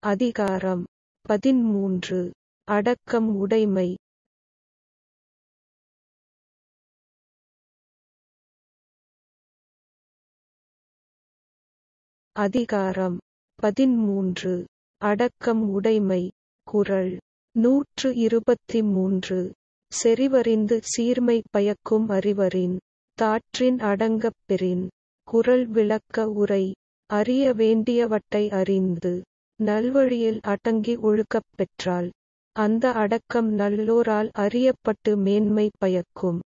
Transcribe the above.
அதிகாரம் பதின்மூன்று அடக்கம் உடைமை அதிகாரம் பதின்மூன்று அடக்கம் உடைமை குறள் நூற்று இருபத்தி மூன்று செறிவறிந்து சீர்மை பயக்கும் அறிவரின் தாற்றின் அடங்கப் பெறின் குறள் விளக்க உரை அறிய வேண்டியவற்றை அறிந்து நல்வழியில் அடங்கி ஒழுகப் பெற்றால் அந்த அடக்கம் நல்லோரால் அறியப்பட்டு மேன்மை பயக்கும்